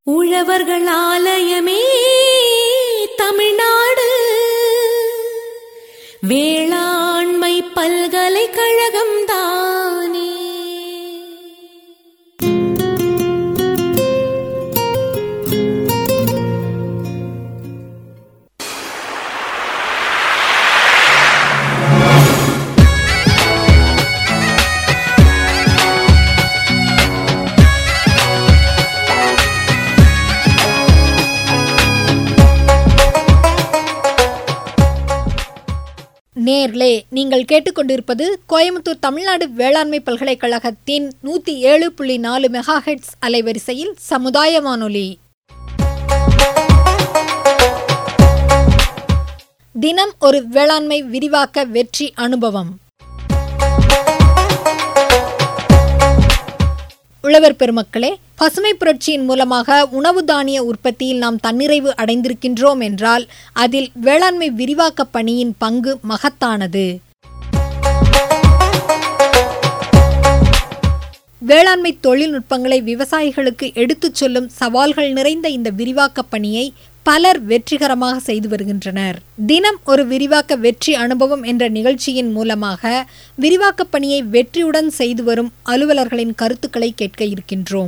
உழவர்கள் ஆலயமே தமிழ்நாடு வேளாண்மை பல்கலைக்கழகம் தானே நேர்லே நீங்கள் கேட்டுக்கொண்டிருப்பது கோயம்புத்தூர் தமிழ்நாடு வேளாண்மை பல்கலைக்கழகத்தின் நூற்றி ஏழு புள்ளி நாலு மெகாஹெட்ஸ் அலைவரிசையில் சமுதாய வானொலி தினம் ஒரு வேளாண்மை விரிவாக்க வெற்றி அனுபவம் உழவர் பெருமக்களே பசுமை புரட்சியின் மூலமாக உணவு தானிய உற்பத்தியில் நாம் தன்னிறைவு அடைந்திருக்கின்றோம் என்றால் அதில் வேளாண்மை விரிவாக்க பணியின் பங்கு மகத்தானது வேளாண்மை தொழில்நுட்பங்களை விவசாயிகளுக்கு எடுத்துச் சொல்லும் சவால்கள் நிறைந்த இந்த விரிவாக்க பணியை பலர் வெற்றிகரமாக செய்து வருகின்றனர் தினம் ஒரு விரிவாக்க வெற்றி அனுபவம் என்ற நிகழ்ச்சியின் மூலமாக விரிவாக்க பணியை வெற்றியுடன் செய்து வரும் அலுவலர்களின் கருத்துக்களை கேட்க இருக்கின்றோம்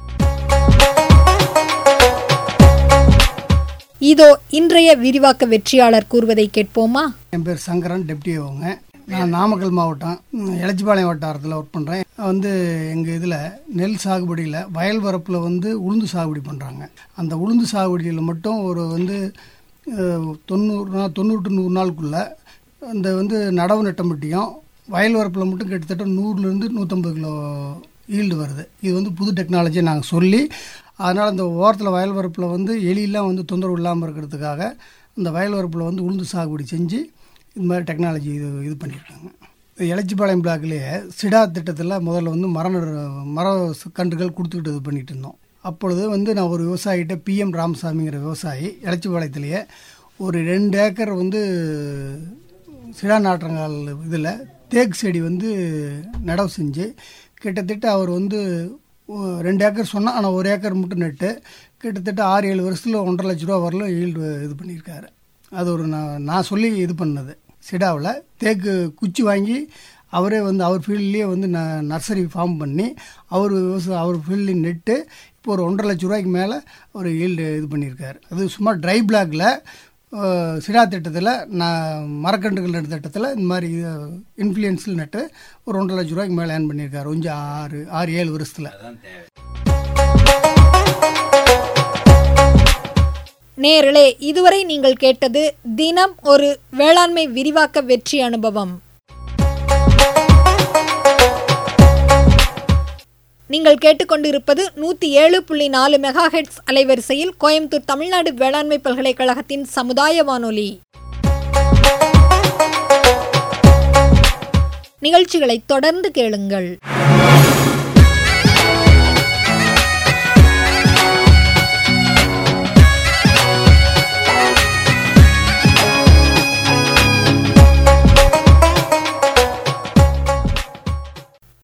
இதோ இன்றைய விரிவாக்க வெற்றியாளர் கூறுவதை கேட்போமா என் பேர் சங்கரன் டெப்டி அவங்க நான் நாமக்கல் மாவட்டம் ம், எலச்சிபாளையம் வட்டாரத்தில் ஒர்க் பண்ணுறேன் வந்து எங்கள் இதில் நெல் சாகுபடியில் வயல் வரப்பில் வந்து உளுந்து சாகுபடி பண்ணுறாங்க அந்த உளுந்து சாகுபடியில் மட்டும் ஒரு வந்து அஹ், தொண்ணூறு நாள் தொண்ணூறு டு நூறு நாளுக்குள்ளே அந்த வந்து நடவு நட்டம்பட்டியும் வயல் வரப்பில் மட்டும் கிட்டத்தட்ட நூறுலேருந்து நூற்றம்பது கிலோ ஈல்டு வருது இது வந்து புது டெக்னாலஜியை நாங்கள் சொல்லி அதனால் அந்த ஓரத்தில் வயல் வரப்பில் வந்து எலியெல்லாம் வந்து தொந்தரவு இல்லாமல் இருக்கிறதுக்காக அந்த வயல் வரப்பில் வந்து உளுந்து சாகுபடி செஞ்சு இது மாதிரி டெக்னாலஜி இது இது பண்ணியிருக்காங்க எலச்சிபாளையம் பிளாக்லேயே சிடா திட்டத்தில் முதல்ல வந்து மர நடு- மர கன்றுகள் கொடுத்துக்கிட்டு இது பண்ணிட்டு இருந்தோம் அப்பொழுது வந்து நான் ஒரு விவசாயிகிட்ட பிஎம் ராமசாமிங்கிற விவசாயி எலச்சிபாளையத்திலேயே ஒரு ரெண்டு ஏக்கர் வந்து சிடா நாற்றங்கால் இதில் தேக்கு செடி வந்து நடவு செஞ்சு கிட்டத்தட்ட அவர் வந்து ஒ- ரெண்டு ஏக்கர் சொன்னால் ஆனால் ஒரு ஏக்கர் மட்டும் நட்டு கிட்டத்தட்ட ஆறு ஏழு வருஷத்தில் ஒன்றரை லட்ச ரூபா வரலும் ஈல்டு இது பண்ணியிருக்காரு அது ஒரு நான் நான் சொல்லி இது பண்ணது சிடாவில் தேக்கு குச்சி வாங்கி அவரே வந்து அவர் ஃபீல்ட்லேயே வந்து ந நர்சரி ஃபார்ம் பண்ணி அவர் விவசாய அவர் ஃபீல்ட்லேயும் நெட்டு இப்போ ஒரு ஒன்றரை லட்ச ரூபாய்க்கு மேலே ஒரு ஈல்டு இது பண்ணியிருக்காரு அது சும்மா ட்ரை பிளாக்ல அஹ், சிடா திட்டத்தில் நான் மரக்கன்றுகள் நட்டு திட்டத்தில் இந்த மாதிரி இன்ஃப்ளூயன்ஸில் நட்டு ஒரு ஒன்றரை லட்ச ரூபாய்க்கு மேலே ஏர்ன் பண்ணியிருக்காரு கொஞ்சம் ஆறு ஆறு ஏழு வருஷத்தில் நேர்களே இதுவரை நீங்கள் கேட்டது தினம் ஒரு வேளாண்மை விரிவாக்க வெற்றி அனுபவம் நீங்கள் கேட்டுக்கொண்டிருப்பது நூற்றி ஏழு புள்ளி நாலு மெகாஹெட்ஸ் அலைவரிசையில் கோயம்புத்தூர் தமிழ்நாடு வேளாண்மை பல்கலைக்கழகத்தின் சமுதாய வானொலி நிகழ்ச்சிகளை தொடர்ந்து கேளுங்கள்